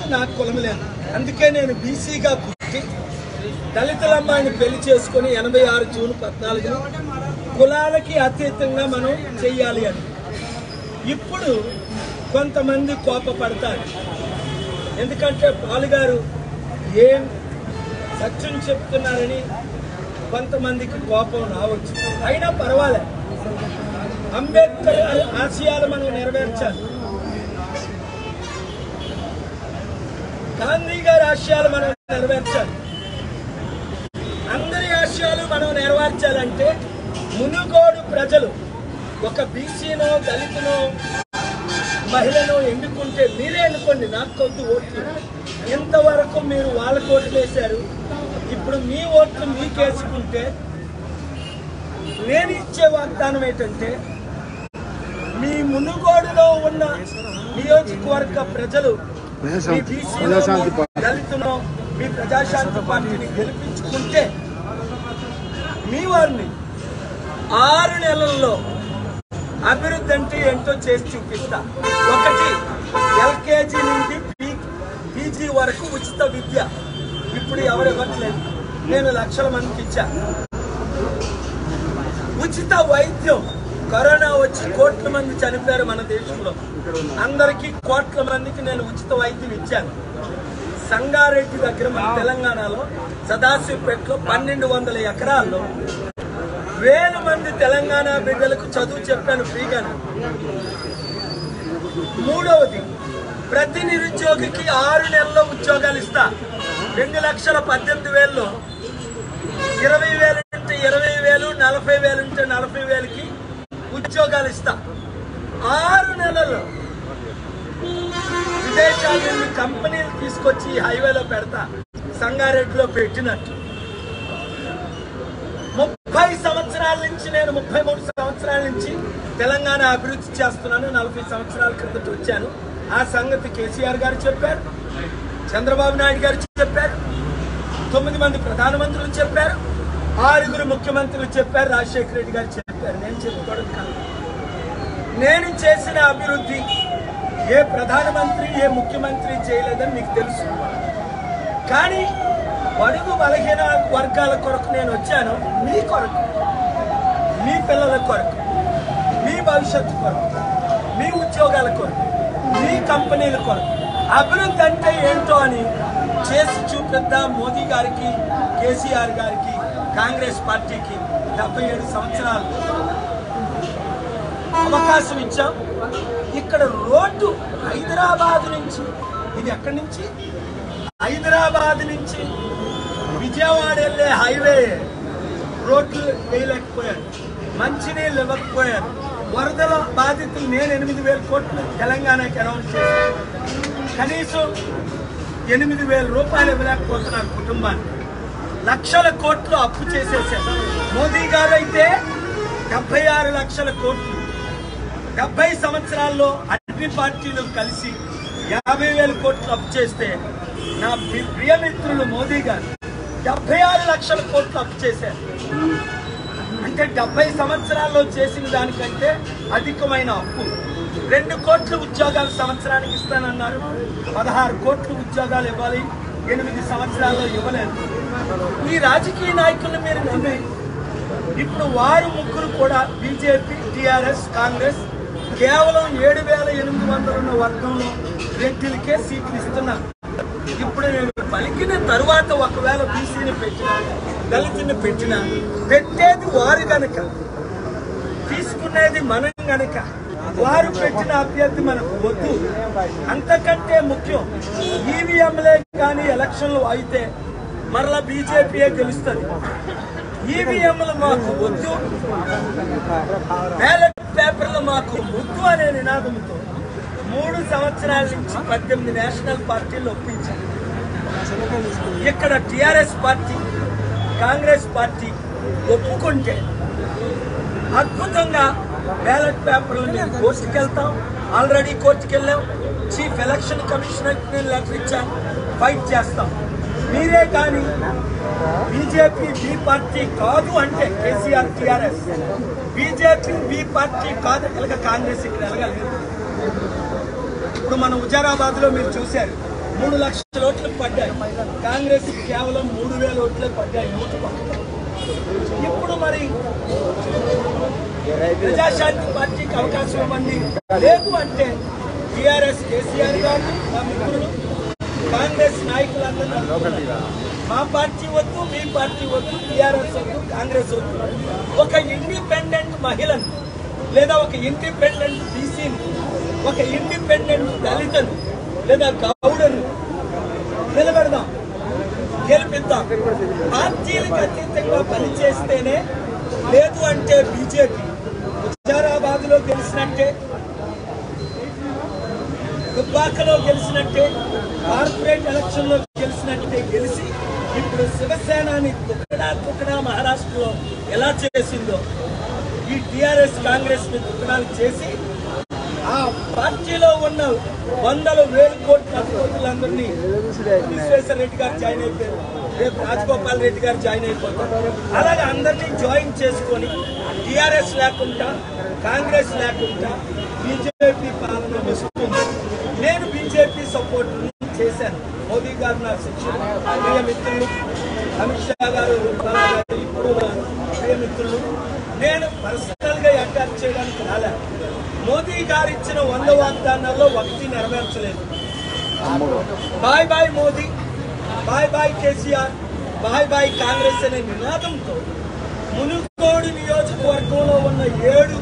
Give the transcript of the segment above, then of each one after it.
నాకు కులం లేదు అందుకే నేను బీసీగా పుట్టి దళితుల అమ్మాయిని పెళ్లి చేసుకుని ఎనభై ఆరు జూన్ పద్నాలుగున కులాలకి అతీతంగా మనం చెయ్యాలి అని ఇప్పుడు కొంతమంది కోపపడతారు ఎందుకంటే పాలుగారు ఏం సత్యం చెప్తున్నారని కొంతమందికి కోపం రావచ్చు అయినా పర్వాలే అంబేద్కర్ గారి ఆశయాలు మనం నెరవేర్చాలి గాంధీ గారి ఆశయాలు మనం నెరవేర్చాలి అందరి ఆశయాలు మనం నెరవేర్చాలంటే మునుగోడు ప్రజలు ఒక బీసీనో దళితునో మహిళను ఎన్నుకుంటే మీరే ఎన్నుకోండి నాకు కొద్ది ఓట్లు ఇంతవరకు మీరు వాళ్ళకి ఓట్లు వేశారు ఇప్పుడు మీ ఓట్లు మీకేసుకుంటే నేను ఇచ్చే వాగ్దానం ఏంటంటే మీ మునుగోడులో ఉన్న నియోజకవర్గ ప్రజలు మీ బీసీలో దళితునో మీ ప్రజాశాంతి పార్టీని గెలిపించుకుంటే మీ వారిని ఆరు నెలల్లో అభివృద్ధి అంటే ఏంటో చేసి చూపిస్తా ఒకటి ఎల్కేజీ నుండి పీ- పీజీ వరకు ఉచిత విద్య ఇప్పుడు ఎవరు ఇవ్వట్లేదు నేను లక్షల మందికి ఇచ్చా ఉచిత వైద్యం కరోనా వచ్చి కోట్ల మంది చనిపోయారు మన దేశంలో అందరికీ కోట్ల మందికి నేను ఉచిత వైద్యం ఇచ్చాను సంగారెడ్డి దగ్గర మన తెలంగాణలో సదాశివపేటలో పన్నెండు వందల ఎకరాల్లో వేల మంది తెలంగాణ బిడ్డలకు చదువు చెప్పాను ఫ్రీగానే మూడవది ప్రతి నిరుద్యోగికి ఆరు నెలల్లో ఉద్యోగాలు ఇస్తా రెండు లక్షల పద్దెనిమిది వేల్లో ఇరవై వేలు ఉంటే ఇరవై వేలు నలభై వేలు ఉంటే నలభై వేలకి ఉద్యోగాలు ఇస్తా ఆరు నెలల్లో విదేశాల నుండి కంపెనీలు తీసుకొచ్చి ఈ హైవేలో పెడతా సంగారెడ్డిలో పెట్టినట్టు ముప్పై సంవత్సరాల నుంచి నేను ముప్పై మూడు సంవత్సరాల నుంచి తెలంగాణ అభివృద్ధి చేస్తున్నాను నలభై సంవత్సరాల క్రితం వచ్చాను ఆ సంగతి కేసీఆర్ గారు చెప్పారు చంద్రబాబు నాయుడు గారు చెప్పారు తొమ్మిది మంది ప్రధానమంత్రులు చెప్పారు ఆరుగురు ముఖ్యమంత్రులు చెప్పారు రాజశేఖర రెడ్డి గారు చెప్పారు నేను చెప్పుకోవడం కాదు నేను చేసిన అభివృద్ధి ఏ ప్రధానమంత్రి ఏ ముఖ్యమంత్రి చేయలేదని మీకు తెలుసు కానీ బడుగు బలహీన వర్గాల కొరకు నేను వచ్చాను మీ కొరకు మీ పిల్లల కొరకు మీ భవిష్యత్తు కొరకు మీ ఉద్యోగాల కొరకు మీ కంపెనీల కొరకు అభివృద్ధి అంటే ఏంటో అని చేసి చూపిద్దాం మోదీ గారికి కేసీఆర్ గారికి కాంగ్రెస్ పార్టీకి డెబ్బై ఏడు సంవత్సరాలు అవకాశం ఇచ్చాం ఇక్కడ రోడ్డు హైదరాబాద్ నుంచి ఇది ఎక్కడి నుంచి హైదరాబాద్ నుంచి విజయవాడ వెళ్ళే హైవే రోడ్లు వేయలేకపోయారు మంచినీళ్ళు ఇవ్వకపోయారు వరదల బాధితులు నేను ఎనిమిది వేల కోట్లు తెలంగాణకి అనౌన్స్ చేశాను కనీసం ఎనిమిది వేల రూపాయలు ఇవ్వలేకపోతున్నారు కుటుంబానికి లక్షల కోట్లు అప్పు చేసేసారు మోదీ గారు అయితే డెబ్బై ఆరు లక్షల కోట్లు డెబ్బై సంవత్సరాల్లో అన్ని పార్టీలు కలిసి యాభై వేల కోట్లు అప్పు చేస్తే నా ప్రి- ప్రియమిత్రులు మోదీ గారు డెబ్బై ఆరు లక్షల కోట్లు అప్పు చేశారు అంటే డెబ్బై సంవత్సరాల్లో చేసిన దానికంటే అధికమైన అప్పు రెండు కోట్ల ఉద్యోగాలు సంవత్సరానికి ఇస్తానన్నారు పదహారు కోట్ల ఉద్యోగాలు ఇవ్వాలి ఎనిమిది సంవత్సరాల్లో ఇవ్వలేదు ఈ రాజకీయ నాయకులను మీరు నమ్మి ఇప్పుడు వారు ముగ్గురు కూడా బీజేపీ టిఆర్ఎస్ కాంగ్రెస్ కేవలం ఏడు వేల ఎనిమిది వందల ఉన్న వర్గంలో రెడ్డిలకే సీట్లు ఇస్తున్నారు ఇప్పుడు నేను పలికిన తరువాత ఒకవేళ బీసీని పెట్టినా దళితుని పెట్టినా పెట్టేది వారు గనక తీసుకునేది మనం గనక వారు పెట్టిన అభ్యర్థి మనకు వద్దు అంతకంటే ముఖ్యం ఈవీఎంలే కానీ ఎలక్షన్లు అయితే మరలా బీజేపీయే గెలుస్తుంది ఈవీఎంలు మాకు వద్దు బ్యాలెట్ పేపర్లు మాకు ముద్దు అనే నినాదంతో మూడు సంవత్సరాల నుంచి పద్దెనిమిది నేషనల్ పార్టీలు ఒప్పించారు ఇక్కడ టిఆర్ఎస్ పార్టీ కాంగ్రెస్ పార్టీ ఒప్పుకుంటే అద్భుతంగా బ్యాలెట్ పేపర్లు మేము కోర్టుకి వెళ్తాం ఆల్రెడీ కోర్టుకి వెళ్ళాం చీఫ్ ఎలక్షన్ కమిషనర్ నేను లెటర్ ఇచ్చాను ఫైట్ చేస్తాం మీరే కానీ బీజేపీ బి పార్టీ కాదు అంటే KCR TRS BJP B party కాదు ఇలాగ కాంగ్రెస్ ఇక్కడ ఎలగలేదు ఇప్పుడు మన హుజారాబాద్ లో మీరు చూశారు మూడు లక్షల ఓట్లు పడ్డాయి కాంగ్రెస్ కేవలం మూడు వేల ఓట్లే పడ్డాయి నూట పక్కన. ఇప్పుడు మరి ప్రజాశాంతి పార్టీకి అవకాశం ఇవ్వండి లేదు అంటే టిఆర్ఎస్ కేసీఆర్ గారు మా మిత్రులు కాంగ్రెస్ నాయకులందరూ అనుకున్నారు. మా పార్టీ వద్దు మీ పార్టీ వద్దు టిఆర్ఎస్ వద్దు కాంగ్రెస్ వద్దు ఒక ఇండిపెండెంట్ మహిళను లేదా ఒక ఇండిపెండెంట్ బీసీని ఒక ఇండిపెండెంట్ దళితను లేదా గౌడను నిలబెడదాం గెలిపిద్దాం పార్టీలకు అతీతంగా పనిచేస్తేనే లేదు అంటే బీజేపీ హుజారాబాద్ లో గెలిచినట్టే దుబ్బాకలో గెలిచినట్టే కార్పొరేట్ ఎలక్షన్ లో గెలిచినట్టే గెలిచి ఇప్పుడు శివసేనని తుక్కడా తుక్కడా మహారాష్ట్రలో ఎలా చేసిందో ఈ టిఆర్ఎస్ కాంగ్రెస్ ని తుక్కడాలు చేసి ఆ పార్టీలో ఉన్న వందల వేల కోట్ల అధిపతులందరినీ విశ్వేశ్వర రెడ్డి గారు జాయిన్ అయిపోయారు రేపు రాజగోపాల్ రెడ్డి గారు జాయిన్ అయిపోతారు అలాగే అందరినీ జాయిన్ చేసుకొని టిఆర్ఎస్ లేకుండా కాంగ్రెస్ లేకుండా బీజేపీ పాలన వస్తుంది నేను బీజేపీ సపోర్ట్ చేశాను మోదీ గారు నా శిక్షణ ప్రియ మిత్రులు అమిత్ షా గారు బాలా గారు ఇప్పుడు నా ప్రియ మిత్రులు నేను పర్సనల్ గా అటాక్ చేయడానికి రాలే మోదీ గారు ఇచ్చిన వంద వాగ్దానాల్లో ఒకటి నెరవేర్చలేదు bye bye Modi bye bye KCR bye bye Congress అనే నినాదంతో మునుగోడు నియోజకవర్గంలో ఉన్న ఏడు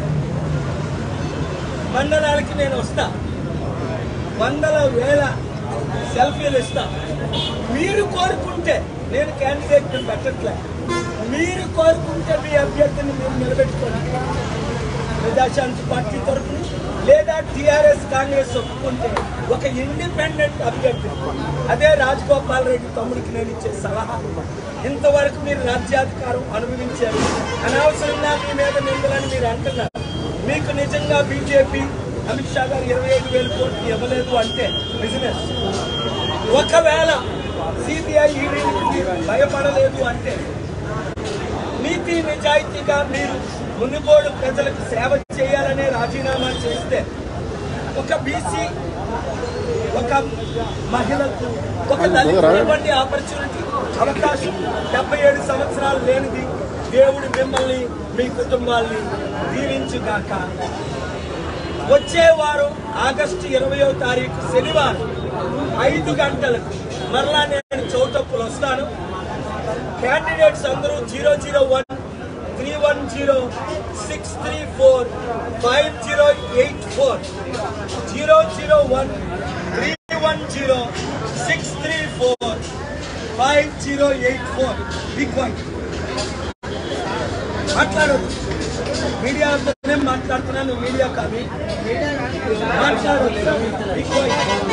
మండలాలకి నేను వస్తా వందల వేల సెల్ఫీలు ఇస్తా మీరు కోరుకుంటే నేను క్యాండిడేట్ పెట్టట్లే మీరు కోరుకుంటే మీ అభ్యర్థిని మీరు నిలబెట్టుకోండి ప్రజాశాంతి పార్టీ తరఫున లేదా టిఆర్ఎస్ కాంగ్రెస్ ఒప్పుకుంటే ఒక ఇండిపెండెంట్ అభ్యర్థి అదే రాజగోపాల్ రెడ్డి తమ్ముడికి నేను ఇచ్చే సలహా ఇంతవరకు మీరు రాజ్యాధికారం అనుభవించారు అనవసరంగా మీ మీద నిందలని మీరు అంటున్నారు మీకు నిజంగా బీజేపీ అమిత్ షా గారు ఇరవై ఐదు వేల కోట్లు ఇవ్వలేదు అంటే బిజినెస్ ఒకవేళ సిబిఐ ఈడీకి మీరు భయపడలేదు అంటే నీతి నిజాయితీగా మీరు మునుగోడు ప్రజలకు సేవ చేయాలనే రాజీనామా చేస్తే ఒక బీసీ ఒక మహిళకు ఒక దళితుడు ఇవ్వండి ఆపర్చునిటీ అవకాశం డెబ్బై ఏడు సంవత్సరాలు లేనిది దేవుడు మిమ్మల్ని మీ కుటుంబాల్ని దీవించుగాక వచ్చే వారం ఆగస్టు ఇరవయో తారీఖు శనివారం ఐదు గంటలకు మరలా నేను చౌటప్పులు వస్తాను క్యాండిడేట్స్ అందరూ zero zero one three one zero six three four five zero eight four zero zero one three one zero six three four five zero eight four big one మాట్లాడదు మీడియాతోనే మాట్లాడుతున్నాను మీడియా కాదు మాట్లాడదు బిగ్ వన్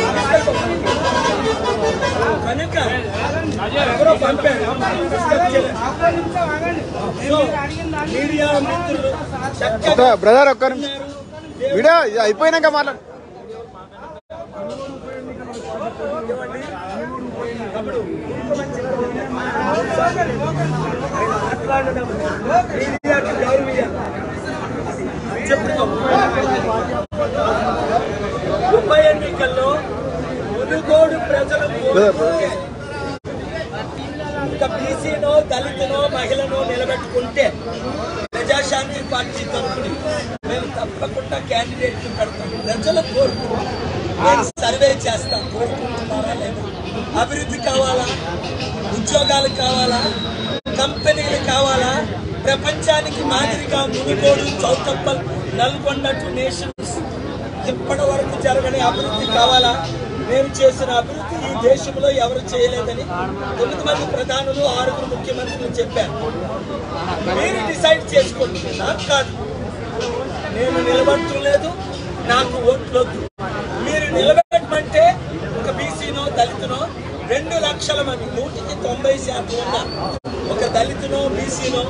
కనుక ఎవరో పంపారు discuss చేయలేదు. So, media మిత్రులు చక్కగా బ్రదర్ ఒక్క నిమిషం వీడియో ఇది అయిపోయినాక మాట్లాడు తమ్ముడు, మాట్లాడడం మీడియాకి గౌరవించాలి. చెప్పుకో. ఉప ఎన్నికల్లో మునుగోడు ప్రజలు కోరుకుంటే ఒక బీసీనో దళితునో మహిళనో నిలబెట్టుకుంటే ప్రజాశాంతి పార్టీ తరఫున మేము తప్పకుండా క్యాండిడేట్ పెడతాం ప్రజలు కోరుకుంటాం నేను సర్వే చేస్తాం కోరుకుంటున్నారా లేదా అభివృద్ధి కావాలా ఉద్యోగాలు కావాలా కంపెనీలు కావాలా ప్రపంచానికి మాదిరిగా మునుగోడు చౌతప్పల్ నల్గొండ టు నేషన్స్ ఇప్పటి వరకు జరగని అభివృద్ధి కావాలా మేము చేసిన అభివృద్ధి ఈ దేశంలో ఎవరు చేయలేదని తొమ్మిది మంది ప్రధానులు ఆరుగురు ముఖ్యమంత్రులు చెప్పారు మీరు డిసైడ్ చేసుకోండి నాకు కాదు నేను నిలబడలేదు నాకు ఓట్లొద్దు మీరు నిలబెట్టమంటే ఒక బీసీనో దళితునో రెండు లక్షల మంది నూటికి తొంభై శాతం ఉన్న ఒక దళితునో బీసీనో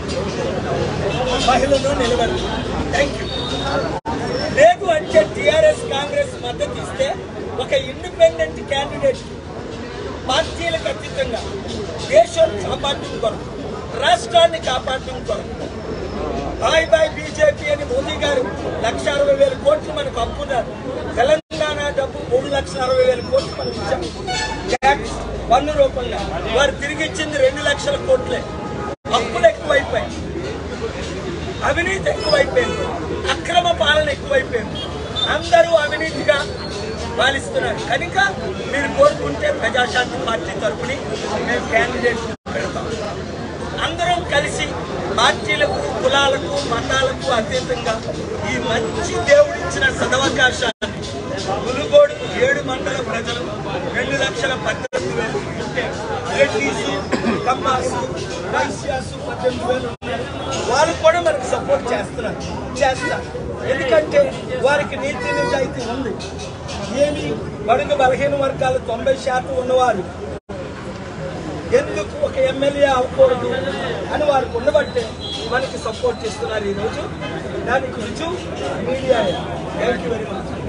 మహిళను నిలబెడతాను థ్యాంక్ యూ లేదు అంటే టిఆర్ఎస్ కాంగ్రెస్ మద్దతు ఇస్తే ఒక ఇండిపెండెంట్ క్యాండిడేట్ పార్టీలకు అతీతంగా దేశం కాపాడటం కొరకు రాష్ట్రాన్ని కాపాడటం కొరకు బాయ్ బాయ్ బీజేపీ అని మోదీ గారు లక్ష అరవై వేల కోట్లు మనకు అప్పున్నారు తెలంగాణ డబ్బు మూడు లక్షల అరవై వేల కోట్లు మనం ఇచ్చాం ట్యాక్స్ పన్ను రూపంగా వారు తిరిగి ఇచ్చింది రెండు లక్షల కోట్లే అప్పులు ఎక్కువైపోయాయి అవినీతి ఎక్కువైపోయింది అక్రమ పాలన ఎక్కువైపోయింది అందరూ అవినీతిగా పాలిస్తున్నారు కనుక మీరు కోరుకుంటే ప్రజాశాంతి పార్టీ తరఫుని మేము క్యాండిడేట్ పెడతాం అందరం కలిసి పార్టీలకు కులాలకు మతాలకు అతీతంగా ఈ మంచి దేవుడిచ్చిన సదవకాశాన్ని మునుగోడు ఏడు మండల ప్రజలు రెండు లక్షల పద్దెనిమిది వేలు ఉంటే రెడ్డిసు కమ్మాసు వైశ్యాసు పద్దెనిమిది వేలు ఉన్నారు. వాళ్ళు కూడా మనకు సపోర్ట్ చేస్తున్నారు చేస్తారు ఎందుకంటే వారికి నీతి నిజాయితీ ఉంది ఏమి బడుగు బలహీన వర్గాలు తొంభై శాతం ఉన్నవారు ఎందుకు ఒక ఎమ్మెల్యే అవ్వకూడదు అని వారికి ఉండబట్టే మనకి సపోర్ట్ చేస్తున్నారు ఈరోజు దానికి రుజువు media thank you very much